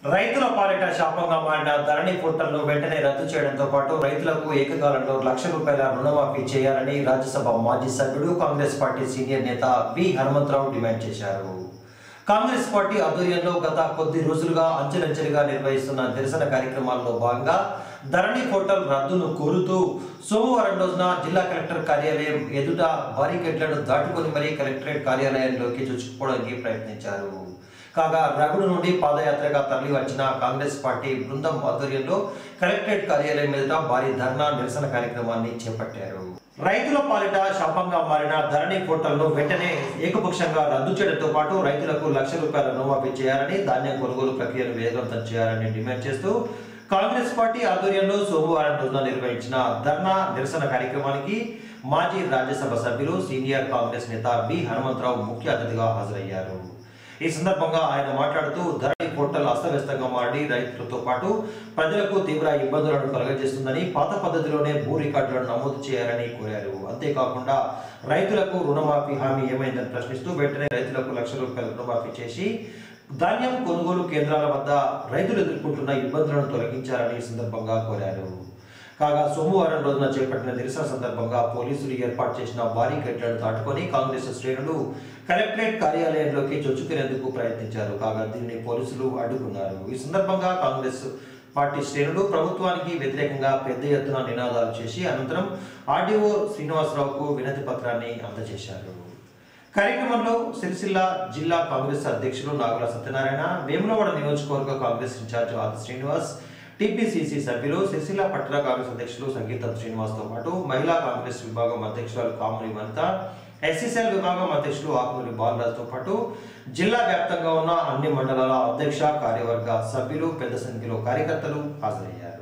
రైతుల పాలిట శాపంగా మారిన ధరణి పోర్టల్ను వెంటనే రద్దు చేయడంతో పాటు రైతులకు ఏకకాలంలో లక్ష రూపాయల రుణమాఫీ చేయాలని రాజ్యసభ మాజీ సభ్యుడు కాంగ్రెస్ పార్టీ సీనియర్ నేత వి హనుమంతరావు డిమాండ్ చేశారు కాంగ్రెస్ పార్టీ ఆధ్వర్యంలో గత కొద్ది రోజులుగా అంచెలంచెలుగా నిర్వహిస్తున్న నిరసన కార్యక్రమాల్లో భాగంగా ధరణి పోర్టల్ రద్దును కోరుతూ సోమవారం రోజున జిల్లా కలెక్టర్ కార్యాలయం ఎదుట బారికేడ్లను దాటుకొని మరీ కలెక్టరేట్ కార్యాలయంలోకి చొచ్చుకుపోవడానికి ప్రయత్నించారు కాగా రగుడు నుండి పాదయాత్రగా తరలి వచ్చిన కాంగ్రెస్ పార్టీ బృందం ఆధ్వర్యంలో కలెక్టరేట్ కార్యాలయం ఎదుట భారీ ధర్నా నిరసన కార్యక్రమాన్ని చేపట్టారు రైతుల పాలిట శాపంగా మారిన ధరణి పోర్టల్ను వెంటనే ఏకపక్షంగా రద్దు చేయడంతో పాటు రైతులకు లక్ష రూపాయల రుణమాఫీ చేయాలని ధాన్యం కొనుగోలు ప్రక్రియను వేగవంతం చేయాలని డిమాండ్ చేస్తూ కాంగ్రెస్ పార్టీ ఆధ్వర్యంలో సోమవారం రోజున నిర్వహించిన ధర్నా నిరసన కార్యక్రమానికి మాజీ రాజ్యసభ సభ్యులు సీనియర్ కాంగ్రెస్ నేత బి హనుమంతరావు ముఖ్య అతిథిగా హాజరయ్యారు ఈ సందర్భంగా ఆయన మాట్లాడుతూ ధరణి పోర్టల్ అస్తవ్యస్తంగా మారి రైతులతో పాటు ప్రజలకు తీవ్ర ఇబ్బందులను కలుగజేస్తుందని పాత పద్ధతిలోనే భూ రికార్డులను నమోదు చేయాలని కోరారు అంతేకాకుండా రైతులకు రుణమాఫీ హామీ ఏమైందని ప్రశ్నిస్తూ వెంటనే రైతులకు లక్ష రూపాయల రుణమాఫీ చేసి ధాన్యం కొనుగోలు కేంద్రాల వద్ద రైతులు ఎదుర్కొంటున్న ఇబ్బందులను తొలగించాలని ఈ సందర్భంగా కోరారు కాగా సోమవారం రోజున చేపట్టిన నిరసన సందర్భంగా పోలీసులు ఏర్పాటు చేసిన భారీ గేట్లను దాటుకొని కాంగ్రెస్ శ్రేణులు కలెక్టరేట్ కార్యాలయంలోకి చొచ్చుకునేందుకు ప్రయత్నించారు కాగా దీనిని పోలీసులు అడ్డుకున్నారు ఈ సందర్భంగా కాంగ్రెస్ పార్టీ శ్రేణులు ప్రభుత్వానికి వ్యతిరేకంగా పెద్ద ఎత్తున నినాదాలు చేసి అనంతరం ఆర్డీఓ శ్రీనివాసరావుకు వినతి పత్రాన్ని అందజేశారు కార్యక్రమంలో సిరిసిల్ల జిల్లా కాంగ్రెస్ అధ్యక్షులు నాగుల సత్యనారాయణ వేములవాడ నియోజకవర్గ కాంగ్రెస్ ఇన్ఛార్జ్ ఆది శ్రీనివాస్ టీపీసీసీ సభ్యులు సిరిసిల్ల పట్టణ కాంగ్రెస్ అధ్యక్షులు సంగీతం శ్రీనివాస్ తో పాటు మహిళా కాంగ్రెస్ విభాగం అధ్యక్షురాలు కాముని వనిత ఎస్సీసీఎల్ విభాగం అధ్యక్షులు ఆకుమూరి బాలరాజ్ తో పాటు జిల్లా వ్యాప్తంగా ఉన్న అన్ని మండలాల అధ్యక్ష కార్యవర్గ సభ్యులు పెద్ద సంఖ్యలో కార్యకర్తలు హాజరయ్యారు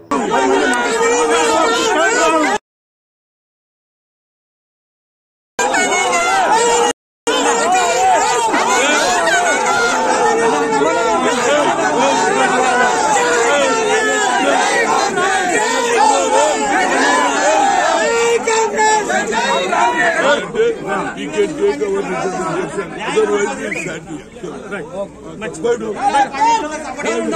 He can take over the election. Otherwise, he'll stand here. Right. Much good.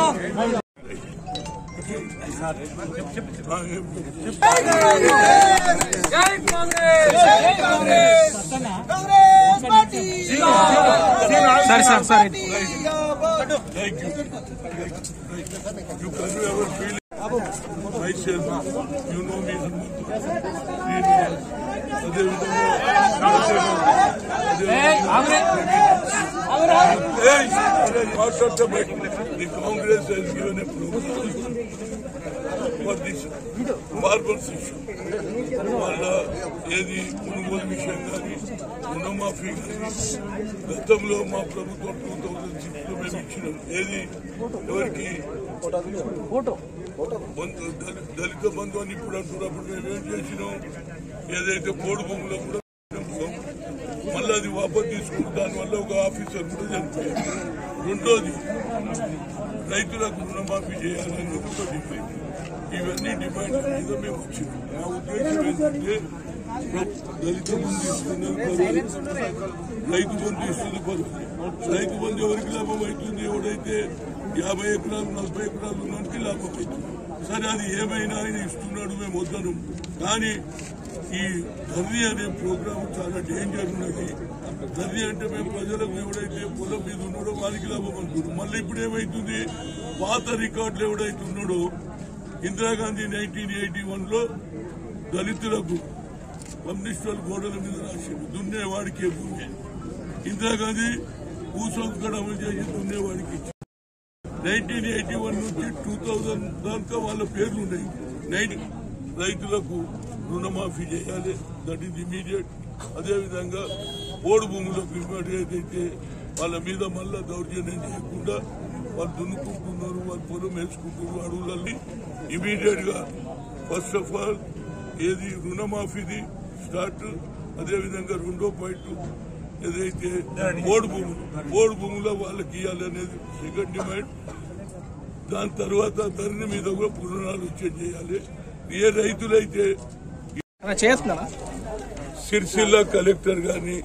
జై కాంగ్రెస్ జై కాంగ్రెస్ కాంగ్రెస్ పార్టీ సరే సార్ సరే Thank you. You convey our feeling. Myself, you know me, Srinivas. అదేవిధంగా Hey, part of the budget. The Congress has given a proposal for this marble issue. వాళ్ళ ఏది కొనుగోలు విషయం కానీ రుణమాఫీ కానీ గతంలో మా ప్రభుత్వం టూ థౌజండ్ సిక్స్ లో మేము ఇచ్చినాం ఏది ఎవరికి బంధు- దళి- దళిత బంధు అని ఇప్పుడు అంటున్నప్పుడు మేము ఏం చేసినాం ఏదైతే పోడు భూములో కూడా పెట్టాం. మళ్ళీ అది వాపస్ తీసుకుని దానివల్ల ఒక ఆఫీసర్ కూడా చనిపోయారు రెండోది రైతులకు రుణమాఫీ చేయాలని ఒక డిమాండ్ ఇవన్నీ డిమాండ్ మీద మేము వచ్చినాం నా ఉద్దేశం ఏంటంటే దళిత బంధు ఇస్తున్నది పర్వాలేదు. రైతు బంధు ఇస్తుంది పర్వాలేదు రైతు బంధు ఎవరికి లాభం అవుతుంది ఎవడైతే యాభై ఎకరాలు నలభై ఎకరాలు ఉన్నకి లాభం అవుతుంది సరే అది ఏమైనా ఆయన ఇస్తున్నాడు మేము వద్దను కానీ ఈ ధర్ని అనే ప్రోగ్రాం చాలా డేంజర్ ఉన్నది ధర్ని అంటే మేము ప్రజలకు ఎవడైతే పొలం మీద ఉన్నాడో వారికి లాభం అనుకుంటాం మళ్ళీ ఇప్పుడు ఏమైతుంది పాత రికార్డులు ఎవడైతే ఉన్నాడో ఇందిరాగాంధీ నైన్టీన్ ఎయిటీ వన్ లో దళితులకు కమ్యూనిస్టుల గోడల మీద రాసింది దున్నేవాడికే భూమి ఇందిరాగాంధీ భూసంస్కరణ అమలు చేసి దున్నేవాడికి ఇచ్చింది నైన్టీన్ ఎయిటీ వన్ నుంచి టూ థౌజండ్ దాకా వాళ్ళ పేర్లు ఉన్నాయి నైన్ రైతులకు రుణమాఫీ చేయాలి దట్ ఈస్ ఇమీడియట్ అదేవిధంగా పోడు భూములకు ఇవ్వడం ఏదైతే వాళ్ళ మీద మళ్ళా దౌర్జన్యం చేయకుండా వాళ్ళు దున్నుకుంటున్నారు వాళ్ళు పొలం వేసుకుంటున్నారు అడవులన్నీ ఇమీడియట్ గా ఫస్ట్ ఆఫ్ ఆల్ ఏది రుణమాఫీది స్టార్ట్ అదేవిధంగా రెండో పాయింట్ ఏదైతే ఓడు భూములు ఓడు భూములో వాళ్ళకి ఇవ్వాలనేది సెకండ్ డిమాండ్ దాని తర్వాత ధరణి మీద కూడా పునరాలోచన చేయాలి ఏ రైతులైతే చేసుకున్నారా సిరిసిల్ల కలెక్టర్ గారిని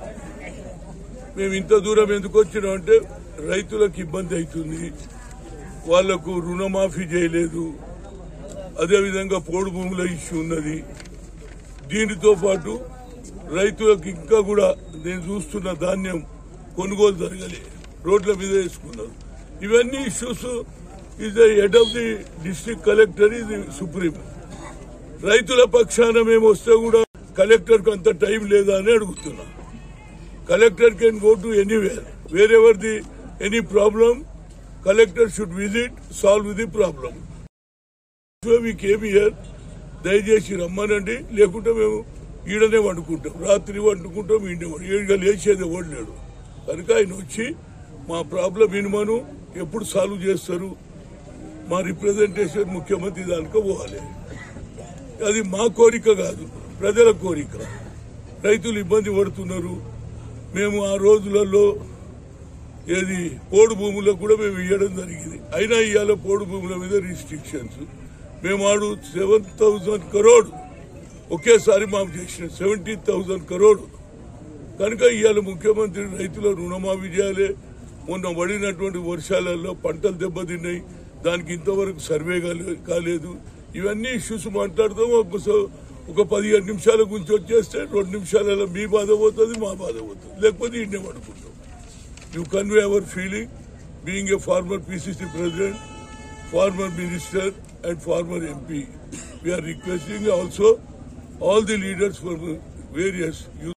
మేము ఇంత దూరం ఎందుకు వచ్చినాం అంటే రైతులకు ఇబ్బంది అవుతుంది వాళ్లకు రుణమాఫీ చేయలేదు అదేవిధంగా పోడు భూముల ఇష్యూ ఉన్నది దీనితో పాటు రైతులకు ఇంకా కూడా నేను చూస్తున్న ధాన్యం కొనుగోలు జరగలే రోడ్ల మీద వేసుకున్నారు ఇవన్నీ issues is the head of the district collector ఇది సుప్రీం రైతుల పక్షాన మేము వస్తే కూడా కలెక్టర్ కు అంత టైం లేదా అని అడుగుతున్నా collector can go to anywhere wherever the any problem collector should visit solve the problem so we came here దయచేసి రమ్మనండి లేకుంటే మేము ఈడనే వండుకుంటాం రాత్రి వండుకుంటాం ఈడనే వండు ఈడగా లేచేది ఎవడు లేడు కనుక ఆయన వచ్చి మా ప్రాబ్లం వినుమను ఎప్పుడు సాల్వ్ చేస్తారు మా రిప్రజెంటేషన్ ముఖ్యమంత్రి దానికో పోవాలి అది మా కోరిక కాదు ప్రజల కోరిక రైతులు ఇబ్బంది పడుతున్నారు మేము ఆ రోజులలో ఏది పోడు భూములకు కూడా మేము ఇవ్వడం జరిగింది అయినా ఇవాళ పోడు భూముల మీద రిస్ట్రిక్షన్స్ మేము ఆడు సెవెన్ థౌజండ్ కరోడ్ ఒకేసారి మాకు చేసిన సెవెంటీ థౌజండ్ కరోడ్ కనుక ఇవాళ ముఖ్యమంత్రి రైతుల రుణమాఫీ చేయాలి మొన్న పడినటువంటి వర్షాలలో పంటలు దెబ్బతిన్నాయి దానికి ఇంతవరకు సర్వే కాలే- కాలేదు ఇవన్నీ ఇష్యూస్ మాట్లాడతాం ఒక స- ఒక పదిహేను నిమిషాల గురించి వచ్చేస్తే రెండు నిమిషాలలో మీ బాధ పోతుంది మా బాధ పోతుంది లేకపోతే ఇండే పడుకుంటాం you convey our feeling being a former PCC president, former minister and former MP. We are requesting also all the leaders from various youth,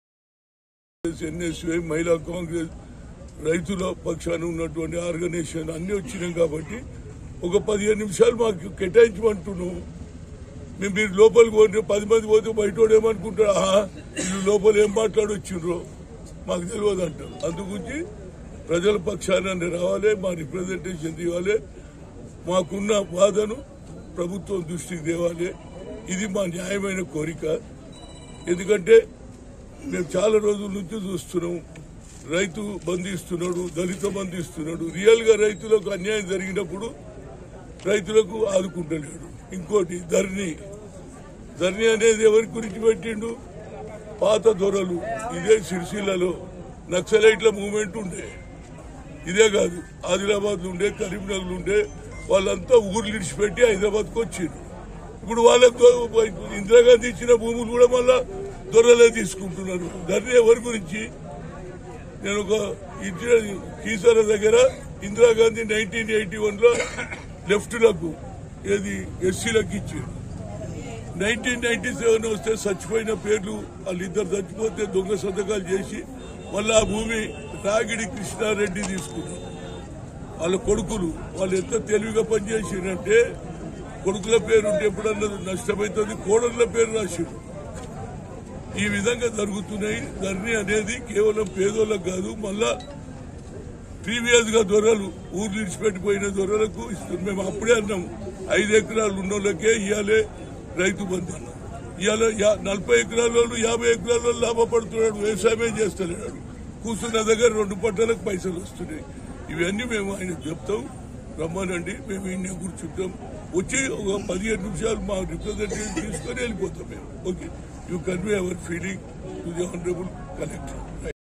NSY, మహిళా కాంగ్రెస్ రైతుల పక్షాన ఉన్నటువంటి ఆర్గనైజేషన్ అన్ని వచ్చినాం కాబట్టి ఒక పదిహేను నిమిషాలు మాకు కేటాయించమంటున్నావు మేము మీరు లోపలికి పోతే పది మంది పోతే బయట ఏమనుకుంటారు ఆహా వీళ్ళు లోపల ఏం మాట్లాడొచ్చిండ్రో మాకు తెలియదు అంటారు అందుగురించి ప్రజల పక్షాన రావాలి మా రిప్రజెంటేషన్ ఇవ్వాలి మాకున్న బాధను ప్రభుత్వం దృష్టికి తేవాలి ఇది మా న్యాయమైన కోరిక ఎందుకంటే మేము చాలా రోజుల నుంచి చూస్తున్నాం రైతు బంధిస్తున్నాడు దళిత బంధిస్తున్నాడు రియల్ గా రైతులకు అన్యాయం జరిగినప్పుడు రైతులకు ఆదుకుంటలేడు ఇంకోటి ధరణి ధరణి అనేది ఎవరి గురించి పెట్టిండు పాత దొరలు ఇదే సిరిసిల్లలో నక్సలైట్ల మూవ్మెంట్ ఉండే ఇదే కాదు ఆదిలాబాద్ ఉండే కరీంనగర్ ఉండే వాళ్ళంతా ఊర్లు ఇడిచిపెట్టి హైదరాబాద్కి వచ్చిండ్రు ఇప్పుడు వాళ్ళకు ఇందిరాగాంధీ ఇచ్చిన భూములు కూడా మళ్ళా దొరలే తీసుకుంటున్నారు ధరణి ఎవరి గురించి నేను ఒక ఇచ్చిన కీసర దగ్గర ఇందిరాగాంధీ నైన్టీన్ ఎయిటీ వన్ లో లెఫ్ట్లకు ఏది ఎస్సీలకు ఇచ్చారు నైన్టీన్ నైన్టీ సెవెన్ వస్తే చచ్చిపోయిన పేర్లు వాళ్ళిద్దరు చచ్చిపోతే దొంగ సంతకాలు చేసి మళ్ళీ ఆ భూమి రాగిడి కృష్ణారెడ్డి తీసుకున్నారు వాళ్ళ కొడుకులు వాళ్ళు ఎంత తెలివిగా పనిచేసిరంటే కొడుకుల పేరు ఉంటే ఎప్పుడన్నా నష్టమవుతుంది కోడళ్ళ పేరు రాసిరు ఈ విధంగా జరుగుతున్నాయి ధరణి అనేది కేవలం పేదోళ్ళకు కాదు మళ్ళా ప్రీవియస్ గా దొరలు ఊర్లు ఇడిచిపెట్టిపోయిన దొరలకు ఇస్తుంది మేము అప్పుడే అన్నాం ఐదు ఎకరాలు ఉన్నోళ్ళకే ఇవాళే రైతు బంధు అన్నాం ఇవాళ యా- నలభై ఎకరాల వాళ్ళు యాభై ఎకరాల వాళ్ళు లాభపడుతున్నాడు వ్యవసాయమే చేస్తలేడు కూర్చున్న దగ్గర రెండు పంటలకు పైసలు వస్తున్నాయి ఇవన్నీ మేము ఆయన చెప్తాం రమ్మనండి మేము ఇన్ని కూర్చుంటాం వచ్చి ఒక పదిహేను నిమిషాలు మా రిప్రజెంటేటివ్ తీసుకొని వెళ్ళిపోతాం మేము okay you convey our feeling to the honourable collector